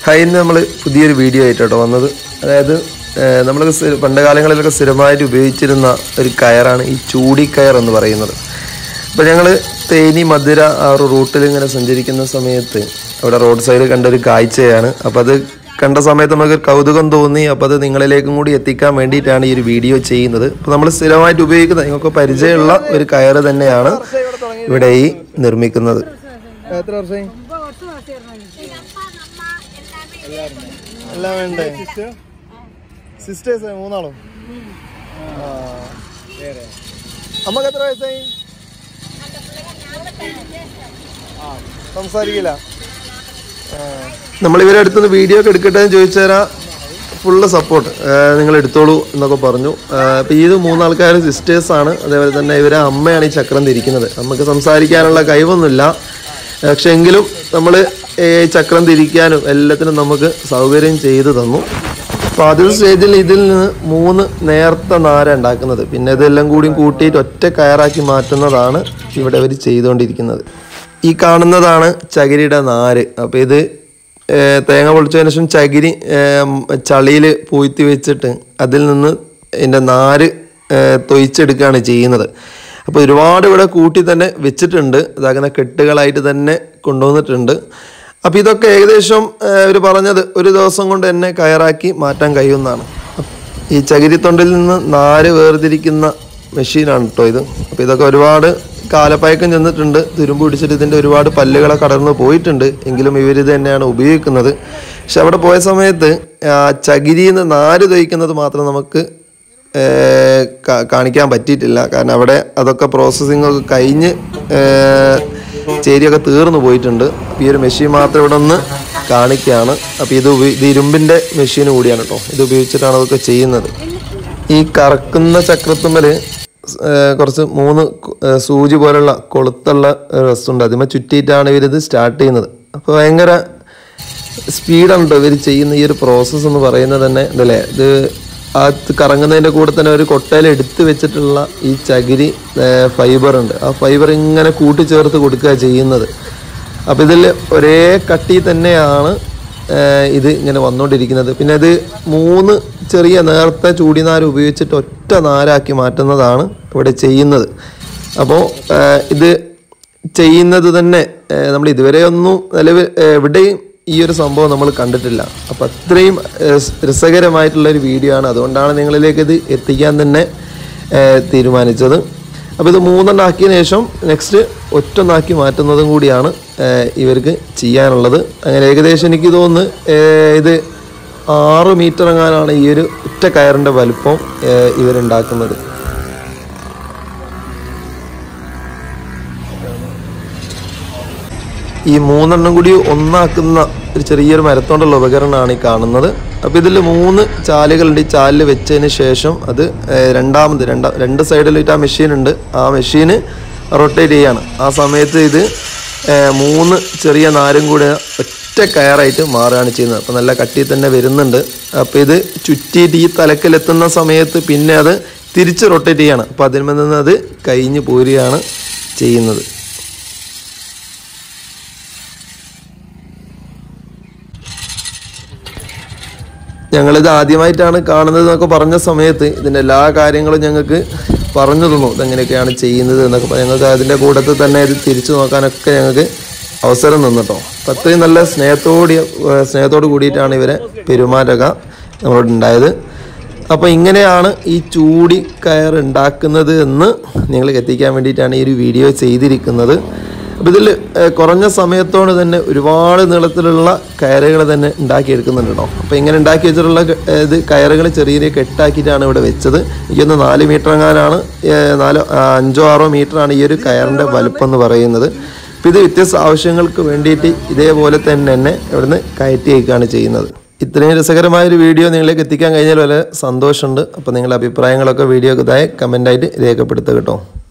Hi ഇന്ന് നമ്മൾ പുതിയൊരു വീഡിയോ ആയിട്ട് കേട്ടോ വന്നത് അതായത് നമ്മൾ പണ്ട് കാലങ്ങളിലൊക്കെ സ്ഥിരമായിട്ട് ഉപയോഗിച്ചിരുന്ന ഒരു കയറാണ് ഈ ചൂടിക്കയർ എന്ന് പറയുന്നത് അപ്പോൾ ഞങ്ങൾ തേനി മധുര ആ ഒരു റൂട്ടിൽ ഇങ്ങനെ സഞ്ചരിക്കുന്ന സമയത്ത് അവിടെ റോഡ് സൈഡിൽ കണ്ട ഒരു കാഴ്ചയാണ് അപ്പോൾ അത് കണ്ട സമയത്ത് നമുക്ക് ഒരു കൗതുകം തോന്നി അപ്പോൾ അത് നിങ്ങളിലേക്കും കൂടി എത്തിക്കാൻ വേണ്ടിയിട്ടാണ് ഈ ഒരു വീഡിയോ ചെയ്യുന്നത് അപ്പോൾ നമ്മൾ സ്ഥിരമായിട്ട് ഉപയോഗിക്കുന്ന നിങ്ങൾക്ക് പരിചയമുള്ള ഒരു കയറ് തന്നെയാണ് ഇവിടെ ഈ നിർമ്മിക്കുന്നത് എത്ര വർഷമായി എല്ലാം വേണ്ടേ സിസ്റ്റേഴ്സ് മൂന്നാളോ ആ. അമ്മക്ക് എത്ര വയസ്സായി ആ, സംസാരിക്കില്ല ആ. നമ്മൾ ഇവരെ അടുത്തുനിന്ന് വീഡിയോ ഒക്കെ എടുക്കട്ടെ എന്ന് ചോദിച്ചാൽ ഫുള്ള് സപ്പോർട്ട് നിങ്ങൾ എടുത്തോളൂ എന്നൊക്കെ പറഞ്ഞു അപ്പോൾ ഇത് മൂന്നാൾക്കാർ സിസ്റ്റേഴ്സാണ് അതേപോലെ തന്നെ ഇവരെ അമ്മയാണ് ഈ ചക്രം തിരിക്കുന്നത് നമുക്ക് സംസാരിക്കാനുള്ള കഴിവൊന്നുമില്ല പക്ഷെ എങ്കിലും നമ്മൾ ചക്രം തിരിക്കാനും എല്ലാത്തിനും നമുക്ക് സൗകര്യം ചെയ്തു തന്നു അപ്പോൾ ആദ്യത്തെ സ്റ്റേജിൽ ഇതിൽ നിന്ന് മൂന്ന് നേർത്ത നാര ഉണ്ടാക്കുന്നത് പിന്നെ ഇതെല്ലാം കൂടിയും കൂട്ടിയിട്ട് ഒറ്റ കയറാക്കി മാറ്റുന്നതാണ് ഇവിടെ അവർ ചെയ്തുകൊണ്ടിരിക്കുന്നത് ഈ കാണുന്നതാണ് ചകിരിയുടെ നാര് അപ്പോൾ ഇത് ഏർ തേങ്ങ പൊളിച്ചതിന് ശേഷം ചകിരി ചളിയിൽ പൂഴ്ത്തി വെച്ചിട്ട് അതിൽ നിന്ന് ഇതിൻ്റെ നാര് ഏർ തൊയിച്ചെടുക്കുകയാണ് ചെയ്യുന്നത് അപ്പോൾ ഒരുപാട് ഇവിടെ കൂട്ടി തന്നെ വെച്ചിട്ടുണ്ട് അതങ്ങനെ കെട്ടുകളായിട്ട് തന്നെ കൊണ്ടുവന്നിട്ടുണ്ട് അപ്പോൾ ഇതൊക്കെ ഏകദേശം അവർ പറഞ്ഞത് ഒരു ദിവസം കൊണ്ട് തന്നെ കയറാക്കി മാറ്റാൻ കഴിയുമെന്നാണ് ഈ ചകിരിത്തൊണ്ടിൽ നിന്ന് നാര് വേർതിരിക്കുന്ന മെഷീനാണ് കേട്ടോ ഇത് അപ്പോൾ ഇതൊക്കെ ഒരുപാട് കാലപ്പഴക്കം ചെന്നിട്ടുണ്ട് തുരുമ്പ് പിടിച്ചിട്ട് ഇതിൻ്റെ ഒരുപാട് പല്ലുകളെ കടന്നു പോയിട്ടുണ്ട് എങ്കിലും ഇവരിത് തന്നെയാണ് ഉപയോഗിക്കുന്നത് പക്ഷെ അവിടെ പോയ സമയത്ത് ആ ചകിരിയിൽ നിന്ന് നാര് തൊയ്ക്കുന്നത് മാത്രം നമുക്ക് ഏർ കാ- കാണിക്കാൻ പറ്റിയിട്ടില്ല കാരണം അവിടെ അതൊക്കെ പ്രോസസ്സിംഗ് ഒക്കെ കഴിഞ്ഞ് ഏർ ചേരിയൊക്കെ തീർന്നു പോയിട്ടുണ്ട് അപ്പോൾ ഈ ഒരു മെഷീൻ മാത്രം ഇവിടെ ഒന്ന് കാണിക്കുകയാണ് അപ്പോൾ ഇത് ഉപ- ഇത് ഇരുമ്പിൻ്റെ മെഷീൻ കൂടിയാണ് കേട്ടോ ഇത് ഉപയോഗിച്ചിട്ടാണ് അതൊക്കെ ചെയ്യുന്നത് ഈ കറക്കുന്ന ചക്രത്തുമ്മൽ കുറച്ച് മൂന്ന് കു- ഏർ സൂചി പോലുള്ള കൊളുത്തുള്ള ഒരു വസ്തുണ്ട് അതിമ ചുറ്റിയിട്ടാണ് ഇവരിത് സ്റ്റാർട്ട് ചെയ്യുന്നത് അപ്പോൾ ഭയങ്കര സ്പീഡാണ് കേട്ടോ ഇവർ ചെയ്യുന്ന ഈ ഒരു പ്രോസസ്സ് എന്ന് പറയുന്നത് തന്നെ ഇതല്ലേ ഇത് ആ ത് കറങ്ങുന്നതിൻ്റെ കൂടെ തന്നെ ഒരു കൊട്ടയിൽ എടുത്ത് വെച്ചിട്ടുള്ള ഈ ചകിരി ഫൈബർ ഉണ്ട് ആ ഫൈബർ ഇങ്ങനെ കൂട്ടിച്ചേർത്ത് കൊടുക്കുക ചെയ്യുന്നത് അപ്പോൾ ഇതിൽ ഒരേ കട്ടി തന്നെയാണ് ഏർ ഇത് ഇങ്ങനെ വന്നുകൊണ്ടിരിക്കുന്നത് പിന്നെ ഇത് മൂന്ന് ചെറിയ നേർത്ത ചൂടിനാര് ഉപയോഗിച്ചിട്ട് ഒറ്റ നാരാക്കി മാറ്റുന്നതാണ് ഇവിടെ ചെയ്യുന്നത് അപ്പോൾ ഇത് ചെയ്യുന്നത് തന്നെ ഏർ നമ്മൾ ഇതുവരെ ഒന്നും നിലവിൽ ഏർ എവിടെയും ഈ ഒരു സംഭവം നമ്മൾ കണ്ടിട്ടില്ല അപ്പം അത്രയും ഏർ സ് രസകരമായിട്ടുള്ള ഒരു വീഡിയോ ആണ് അതുകൊണ്ടാണ് നിങ്ങളിലേക്ക് ഇത് എത്തിക്കാൻ തന്നെ ഏർ തീരുമാനിച്ചത് അപ്പോൾ ഇത് മൂന്നെണ്ണം ആക്കിയതിന് ശേഷം നെക്സ്റ്റ് ഒറ്റൊന്നാക്കി മാറ്റുന്നതും കൂടിയാണ് ഏർ ഇവർക്ക് ചെയ്യാനുള്ളത് അങ്ങനെ ഏകദേശം എനിക്ക് തോന്നുന്നു ഏർ ഇത് ആറ് മീറ്റർ എങ്ങാനാണ് ഈ ഒരു ഒറ്റ കയറിൻ്റെ വലുപ്പം ഏർ ഇവരുണ്ടാക്കുന്നത് ഈ മൂന്നെണ്ണം കൂടി ഒന്നാക്കുന്ന ഒരു ചെറിയൊരു മരത്തോണ്ടുള്ള ഉപകരണമാണ് ഈ കാണുന്നത് അപ്പോൾ ഇതിൽ മൂന്ന് ചാലുകളുണ്ട് ഈ ചാലിൽ വെച്ചതിന് ശേഷം അത് ഏർ, രണ്ടാമത് രണ്ടാ രണ്ട് സൈഡിലായിട്ട് ആ മെഷീൻ ഉണ്ട് ആ മെഷീന് റൊട്ടേറ്റ് ചെയ്യാണ് ആ സമയത്ത് ഇത് ഏർ, മൂന്ന് ചെറിയ നാരും കൂടെ ഒറ്റ കയറായിട്ട് മാറുകയാണ് ചെയ്യുന്നത് അപ്പോൾ നല്ല കട്ടി തന്നെ വരുന്നുണ്ട് അപ്പോൾ ഇത് ചുറ്റിയിട്ട് ഈ തലക്കിലെത്തുന്ന സമയത്ത് പിന്നെ അത് തിരിച്ച് റൊട്ടേറ്റ് ചെയ്യാണ് അപ്പോൾ അതിൽ നിന്ന് അത് കഴിഞ്ഞ് പോരുകയാണ് ചെയ്യുന്നത് ഞങ്ങളിത് ആദ്യമായിട്ടാണ് കാണുന്നത് എന്നൊക്കെ പറഞ്ഞ സമയത്ത് ഇതിൻ്റെ എല്ലാ കാര്യങ്ങളും ഞങ്ങൾക്ക് പറഞ്ഞു തന്നു ഇതെങ്ങനെയൊക്കെയാണ് ചെയ്യുന്നത് എന്നൊക്കെ പറഞ്ഞ് ഞങ്ങൾക്ക് അതിൻ്റെ കൂട്ടത്തിൽ തന്നെ ഇത് തിരിച്ചു നോക്കാനൊക്കെ ഞങ്ങൾക്ക് അവസരം നിന്നിട്ടോ അപ്പം അത്രയും നല്ല സ്നേഹത്തോടി ഏർ സ്നേഹത്തോട് കൂടിയിട്ടാണ് ഇവരെ പെരുമാറ്റക നമ്മളോട് ഉണ്ടായത് അപ്പോൾ ഇങ്ങനെയാണ് ഈ ചൂടി കയർ ഉണ്ടാക്കുന്നത് എന്ന് നിങ്ങൾക്ക് എത്തിക്കാൻ വേണ്ടിയിട്ടാണ് ഈ ഒരു വീഡിയോ ചെയ്തിരിക്കുന്നത് അപ്പോൾ ഇതിൽ കുറഞ്ഞ സമയത്തോട് തന്നെ ഒരുപാട് നീളത്തിലുള്ള കയറുകൾ തന്നെ ഉണ്ടാക്കിയെടുക്കുന്നുണ്ട് കേട്ടോ അപ്പോൾ ഇങ്ങനെ ഉണ്ടാക്കി വെച്ചിട്ടുള്ള ക- ഏർ ഇത് കയറുകൾ ചെറിയ ചെറിയ കെട്ടാക്കിയിട്ടാണ് ഇവിടെ വെച്ചത് എനിക്കൊന്ന് നാല് മീറ്റർ എങ്ങാനാണ് ഏർ നാലോ ആ, അഞ്ചോ ആറോ മീറ്ററാണ് ഈ ഒരു കയറിൻ്റെ വലുപ്പം എന്ന് പറയുന്നത് അപ്പോൾ ഇത് വ്യത്യസ്ത ആവശ്യങ്ങൾക്ക് വേണ്ടിയിട്ട് ഇതേപോലെ തന്നെ തന്നെ ഇവിടുന്ന് കയറ്റി അയക്കുകയാണ് ചെയ്യുന്നത് ഇത്രയും രസകരമായ ഒരു വീഡിയോ നിങ്ങളിലേക്ക് എത്തിക്കാൻ കഴിഞ്ഞാൽ വളരെ സന്തോഷമുണ്ട് അപ്പോൾ നിങ്ങളുടെ അഭിപ്രായങ്ങളൊക്കെ വീഡിയോക്ക് ഇതായി കമൻ്റായിട്ട് രേഖപ്പെടുത്തുക കേട്ടോ